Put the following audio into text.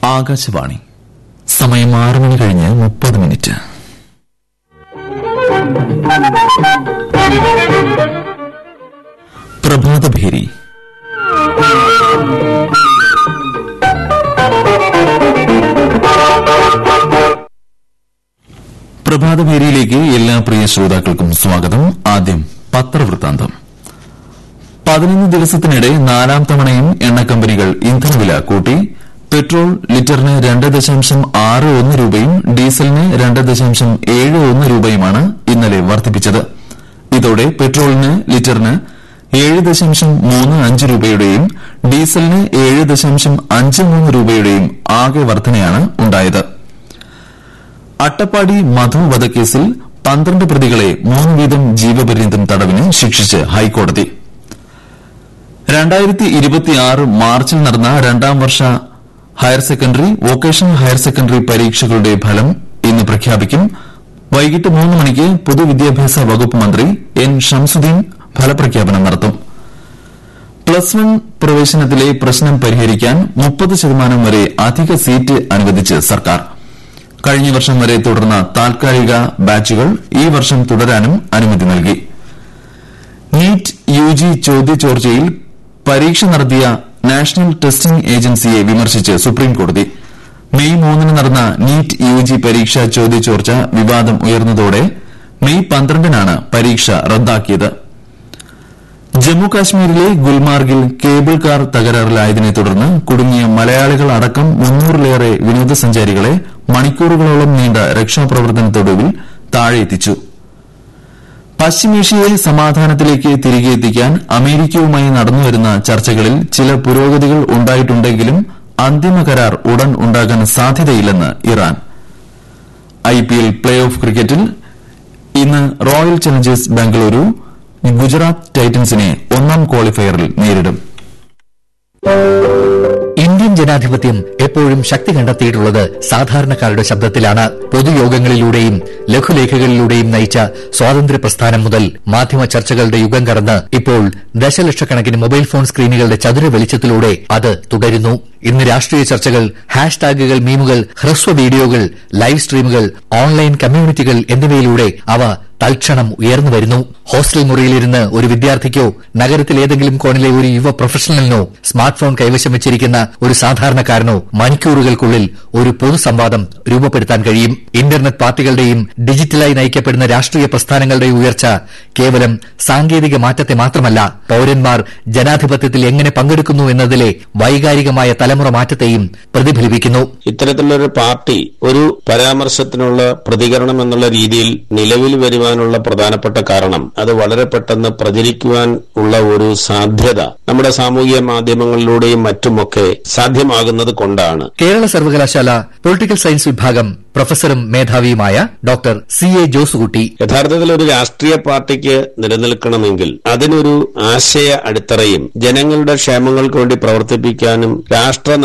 ആകാശവാണി സമയം ആറ് മണി കഴിഞ്ഞ് മുപ്പത് മിനിറ്റ് പ്രഭാതഭേരി പ്രഭാതഭേരിയിലേക്ക് എല്ലാ പ്രിയ ശ്രോതാക്കൾക്കും സ്വാഗതം ആദ്യം പത്രവൃത്താന്തം പതിനൊന്ന് ദിവസത്തിനിടെ നാലാം തവണയും എണ്ണക്കമ്പനികൾ ഇന്ധനവില കൂട്ടി പെട്രോൾ ലിറ്ററിന് രണ്ട് ദശാംശം ആറ് ഒന്ന് രൂപയും ഡീസലിന് രണ്ട് ദശാംശം ഏഴ് ഒന്ന് രൂപയുമാണ് ഇന്നലെ വർദ്ധിപ്പിച്ചത് ഇതോടെ പെട്രോളിന് ലിറ്ററിന് ഏഴ് ദശാംശം മൂന്ന് അഞ്ച് രൂപയുടെയും ഡീസലിന് ഏഴ് ദശാംശം അഞ്ച് മൂന്ന് രൂപയുടെയും ആകെ വർധനയാണ് ഉണ്ടായത് അട്ടപ്പാടി മധു വധക്കേസിൽ പന്ത്രണ്ട് പ്രതികളെ മൂന്ന് വീതം ജീവപര്യന്തം തടവിന് ശിക്ഷിച്ച് ഹൈക്കോടതി രണ്ടായിരത്തി ഇരുപത്തിയാറ് മാർച്ചിൽ നടന്ന രണ്ടാം വർഷ higher secondary vocational higher secondary പരീക്ഷകളുടെ ഫലം ഇന്ന് പ്രഖ്യാപിക്കും വൈകിട്ട് മൂന്ന് മണിക്ക് പൊതുവിദ്യാഭ്യാസ വകുപ്പ് മന്ത്രി എൻ ഷംസുദ്ദീൻ ഫലപ്രഖ്യാപനം നടത്തും പ്ലസ് വൺ പ്രവേശനത്തിലെ പ്രശ്നം പരിഹരിക്കാൻ മുപ്പത് ശതമാനം വരെ അധിക സീറ്റ് അനുവദിച്ച് സർക്കാർ കഴിഞ്ഞ വർഷം വരെ തുടർന്ന താൽക്കാലിക ബാച്ചുകൾ ഈ വർഷം തുടരാനും അനുമതി നൽകി നീറ്റ് യുജി ചോദ്യചോർച്ചയിൽ പരീക്ഷ നടത്തിയ നാഷണൽ ടെസ്റ്റിംഗ് ഏജൻസിയെ വിമർശിച്ച് സുപ്രീംകോടതി മെയ് മൂന്നിന് നടന്ന നീറ്റ് യുജി പരീക്ഷാ ചോദ്യചോർച്ച വിവാദം ഉയർന്നതോടെ മെയ് പന്ത്രണ്ടിനാണ് പരീക്ഷ റദ്ദാക്കിയത് ജമ്മു കാശ്മീരിലെ ഗുൽമാർഗിൽ കേബിൾ കാർ തകരാറിലായതിനെ തുടർന്ന് കുടുങ്ങിയ മലയാളികൾ അടക്കം മുന്നൂറിലേറെ വിനോദസഞ്ചാരികളെ മണിക്കൂറുകളോളം നീണ്ട രക്ഷാപ്രവർത്തനത്തൊടുവിൽ താഴെയെത്തിച്ചു പശ്ചിമേഷ്യയെ സമാധാനത്തിലേക്ക് തിരികെ എത്തിക്കാൻ അമേരിക്കയുമായി നടന്നുവരുന്ന ചർച്ചകളിൽ ചില പുരോഗതികൾ ഉണ്ടായിട്ടുണ്ടെങ്കിലും അന്തിമ കരാർ ഉടൻ ഉണ്ടാകാൻ സാധ്യതയില്ലെന്ന് ഇറാൻ ഐപിഎൽ പ്ലേ ഓഫ് ക്രിക്കറ്റിൽ ഇന്ന് റോയൽ ചലഞ്ചേഴ്സ് ബാംഗ്ലൂരു ഗുജറാത്ത് ടൈറ്റൻസിനെ ഒന്നാം ക്വാളിഫയറിൽ നേരിടും ഇന്ത്യൻ ജനാധിപത്യം എപ്പോഴും ശക്തി കണ്ടെത്തിയിട്ടുള്ളത് സാധാരണക്കാരുടെ ശബ്ദത്തിലാണ് പൊതുയോഗങ്ങളിലൂടെയും ലഘുലേഖകളിലൂടെയും നയിച്ച സ്വാതന്ത്ര്യ പ്രസ്ഥാനം മുതൽ മാധ്യമ ചർച്ചകളുടെ യുഗം കടന്ന് ഇപ്പോൾ ദശലക്ഷക്കണക്കിന് മൊബൈൽ ഫോൺ സ്ക്രീനുകളുടെ ചതുര വെളിച്ചത്തിലൂടെ അത് തുടരുന്നു ഇന്ന് രാഷ്ട്രീയ ചർച്ചകൾ ഹാഷ്ടാഗുകൾ മീമുകൾ ഹ്രസ്വ വീഡിയോകൾ ലൈവ് സ്ട്രീമുകൾ ഓൺലൈൻ കമ്മ്യൂണിറ്റികൾ എന്നിവയിലൂടെ അവ തൽക്ഷണം ഉയർന്നു വരുന്നു ഹോസ്റ്റൽ മുറിയിലിരുന്ന് ഒരു വിദ്യാർത്ഥിക്കോ നഗരത്തിൽ ഏതെങ്കിലും കോണിലെ ഒരു യുവ പ്രൊഫഷണലിനോ സ്മാർട്ട് ഫോൺ കൈവശം വെച്ചിരിക്കുന്ന ഒരു സാധാരണക്കാരനോ മണിക്കൂറുകൾക്കുള്ളിൽ ഒരു പൊതുസംവാദം രൂപപ്പെടുത്താൻ കഴിയും ഇന്റർനെറ്റ് പാർട്ടികളുടെയും ഡിജിറ്റലായി നയിക്കപ്പെടുന്ന രാഷ്ട്രീയ പ്രസ്ഥാനങ്ങളുടെയും ഉയർച്ച കേവലം സാങ്കേതിക മാറ്റത്തെ മാത്രമല്ല പൌരന്മാർ ജനാധിപത്യത്തിൽ എങ്ങനെ പങ്കെടുക്കുന്നു എന്നതിലെ വൈകാരികമായ തലമുറ മാറ്റത്തെയും പ്രതിഫലിപ്പിക്കുന്നു ഇത്തരത്തിലൊരു പാർട്ടി ഒരു പരാമർശത്തിനുള്ള പ്രതികരണം എന്നുള്ള രീതിയിൽ നിലവിൽ വരുവാനുള്ള പ്രധാനപ്പെട്ട കാരണം അത് വളരെ പെട്ടെന്ന് പ്രചരിക്കുവാൻ ഉള്ള ഒരു സാധ്യത നമ്മുടെ സാമൂഹിക മാധ്യമങ്ങളിലൂടെയും മറ്റുമൊക്കെ സാധ്യമാകുന്നത് കൊണ്ടാണ് കേരള സർവകലാശാല പൊളിറ്റിക്കൽ സയൻസ് വിഭാഗം പ്രൊഫസറും മേധാവിയുമായ ഡോക്ടർ സി എ ജോസുകുട്ടി യഥാർത്ഥത്തിൽ ഒരു രാഷ്ട്രീയ പാർട്ടിക്ക് നിലനിൽക്കണമെങ്കിൽ അതിനൊരു ആശയ അടിത്തറയും ജനങ്ങളുടെ ക്ഷേമങ്ങൾക്ക് വേണ്ടി പ്രവർത്തിപ്പിക്കാനും രാഷ്ട്ര